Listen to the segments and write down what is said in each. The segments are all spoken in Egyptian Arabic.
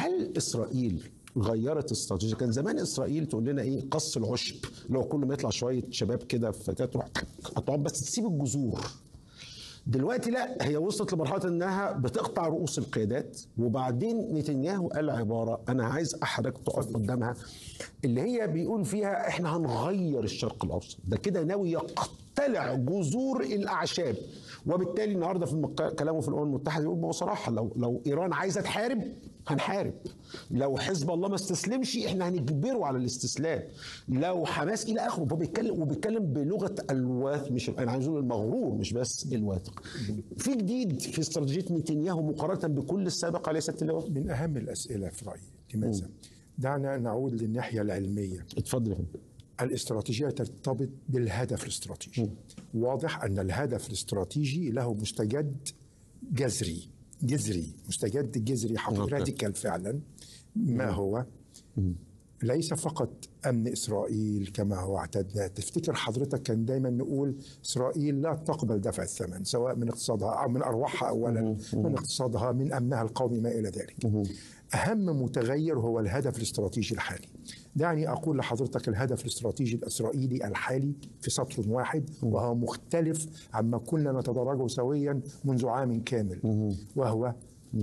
هل اسرائيل غيرت استراتيجيه كان زمان اسرائيل تقول لنا ايه قص العشب لو كل ما يطلع شويه شباب كده فتاه تروح هتقعد بس تسيب الجذور دلوقتي لا هي وصلت لمرحله انها بتقطع رؤوس القيادات وبعدين نتنياهو قال عباره انا عايز احدك تقف قدامها اللي هي بيقول فيها احنا هنغير الشرق الاوسط ده كده ناوي يقتلع جذور الاعشاب وبالتالي النهارده في المق... كلامه في الامم المتحده يقول بصراحه لو لو ايران عايزه تحارب هنحارب لو حزب الله ما استسلمش احنا هنجبره على الاستسلام لو حماس الى اخره هو بيتكلم وبيتكلم بلغه الواث مش انا عايز اقول المغرور مش بس الواثق في جديد في استراتيجيه نتنياهو مقارنه بكل السابق عليه سياده اللواء من اهم الاسئله في رايي لماذا؟ دعنا نعود للناحيه العلميه اتفضل يا فندم الاستراتيجيه ترتبط بالهدف الاستراتيجي واضح ان الهدف الاستراتيجي له مستجد جذري جذري مستجد جذري حقيقي أوكي. راديكال فعلا ما هو ليس فقط امن اسرائيل كما هو اعتدنا تفتكر حضرتك كان دايما نقول اسرائيل لا تقبل دفع الثمن سواء من اقتصادها او من ارواحها اولا من اقتصادها من امنها القومي ما الى ذلك اهم متغير هو الهدف الاستراتيجي الحالي دعني اقول لحضرتك الهدف الاستراتيجي الاسرائيلي الحالي في سطر واحد وهو مختلف عما كنا نتدرجه سويا منذ عام كامل وهو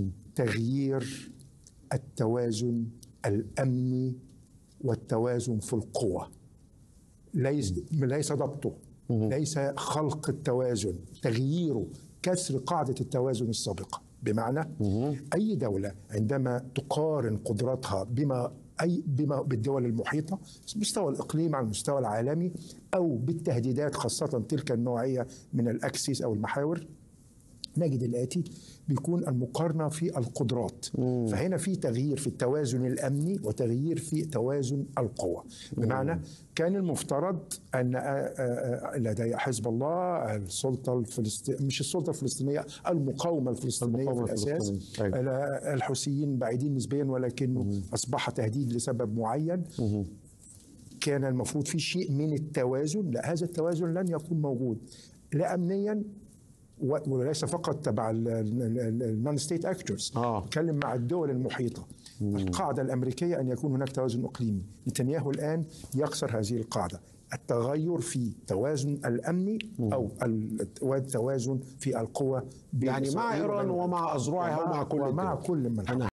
تغيير التوازن الامني والتوازن في القوى ليس ليس ضبطه ليس خلق التوازن تغييره كسر قاعده التوازن السابقه بمعنى اي دوله عندما تقارن قدراتها بما اي بما بالدول المحيطه مستوى الاقليم على المستوى العالمي او بالتهديدات خاصه تلك النوعيه من الاكسيس او المحاور نجد الاتي بيكون المقارنه في القدرات فهنا في تغيير في التوازن الامني وتغيير في توازن القوى بمعنى كان المفترض ان آه، آه، لدي حزب الله السلطه الفلسطينيه مش السلطه الفلسطينيه المقاومه الفلسطينيه المقاومة في الاساس الفلسطينية. أيوة. لا، الحوثيين بعيدين نسبيا ولكنه اصبح تهديد لسبب معين كان المفروض في شيء من التوازن لا هذا التوازن لن يكون موجود لا امنيا و- وليس فقط تبع النون ستيت اكتورز آه. نتكلم مع الدول المحيطه القاعده الامريكيه ان يكون هناك توازن اقليمي نتنياهو الان يكسر هذه القاعده التغير في توازن الامني او التوازن في القوى بين يعني مع إسرائيل ايران وبين- ومع اذرعها ومع كل ومع الدول. كل من أنا